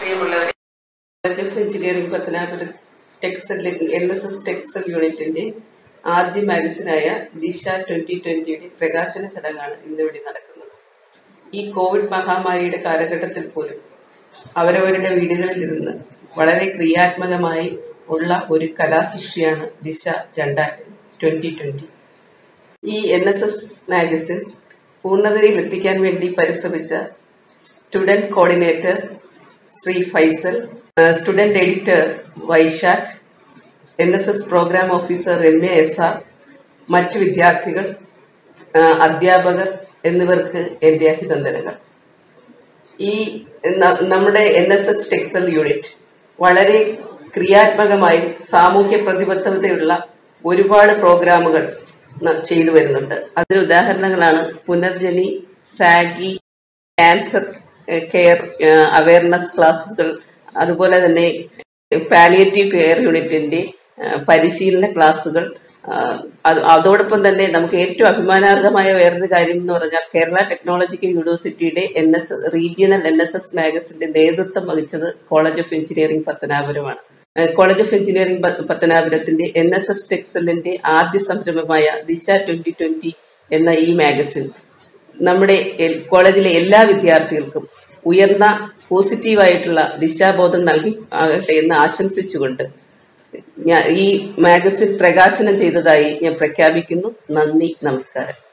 പ്രിയമുള്ളവരെ college of engineering Pathanapuram ടെക്സൽ N S S ടെക്സൽ യൂണിറ്റിന്റെ ആദ്യ മാഗസിനായ ദിശ ട്വന്റി ട്വന്റിയുടെ പ്രകാശന ചടങ്ങാണ് ഇന്നിവിടെ നടക്കുന്നത് ഈ കോവിഡ് മഹാമാരിയുടെ കാലഘട്ടത്തിൽ പോലും അവരവരുടെ വീടുകളിൽ ഇരുന്ന് വളരെ ക്രിയാത്മകമായി ഉള്ള ഒരു കലാസൃഷ്ടിയാണ് ദിശ രണ്ടായിരം ട്വന്റി ട്വന്റി ഈ എൻ എസ് എസ് മാഗസിൻ പൂർണ്ണതയിൽ എത്തിക്കാൻ വേണ്ടി പരിശ്രമിച്ച student coordinator Shri Faisal student editor Vaishakh N S S programme officer Ramya S R മറ്റു വിദ്യാർത്ഥികൾ ആ, അധ്യാപകർ എന്നിവർക്ക് എന്റെ അഭിനന്ദനങ്ങൾ ഈ ന- നമ്മുടെ എൻ എസ് എസ് ടെക്സൽ യൂണിറ്റ് വളരെ ക്രിയാത്മകമായി സാമൂഹ്യ പ്രതിബദ്ധതയുള്ള ഒരുപാട് പ്രോഗ്രാമുകൾ ന- ചെയ്തു വരുന്നുണ്ട് അതിന് ഉദാഹരണങ്ങളാണ് പുനർജനി സാഗി ക്യാൻസർ കെയർ അവയർനെസ് ക്ലാസുകൾ അതുപോലെ തന്നെ പാലിയേറ്റീവ് കെയർ യൂണിറ്റിന്റെ ആ, പരിശീലന ക്ലാസുകൾ ആ, അത് അതോടൊപ്പം തന്നെ നമുക്ക് ഏറ്റവും അഭിമാനാർഹമായ വേറൊരു കാര്യം എന്ന് പറഞ്ഞാൽ കേരള ടെക്നോളജിക്കൽ യൂണിവേഴ്സിറ്റിയുടെ N S regional N S S മാഗസിന്റെ നേതൃത്വം വഹിച്ചത് കോളേജ് ഓഫ് എഞ്ചിനീയറിംഗ് പത്തനാപുരമാണ് ആ, കോളേജ് ഓഫ് എഞ്ചിനീയറിംഗ് പ- പത്തനാപുരത്തിന്റെ എൻ എസ് എസ് ടെക്സലിന്റെ ആദ്യ സംരംഭമായ ദിശ ട്വന്റി ട്വന്റി എന്ന ഈ മാഗസിൻ നമ്മുടെ എൽ- കോളേജിലെ എല്ലാ വിദ്യാർത്ഥികൾക്കും ഉയർന്ന പോസിറ്റീവായിട്ടുള്ള ദിശാബോധം നൽകി ആകട്ടെ എന്ന് ആശംസിച്ചുകൊണ്ട് ഞാൻ ഈ മാഗസിൻ പ്രകാശനം ചെയ്തതായി ഞാൻ പ്രഖ്യാപിക്കുന്നു നന്ദി നമസ്കാരം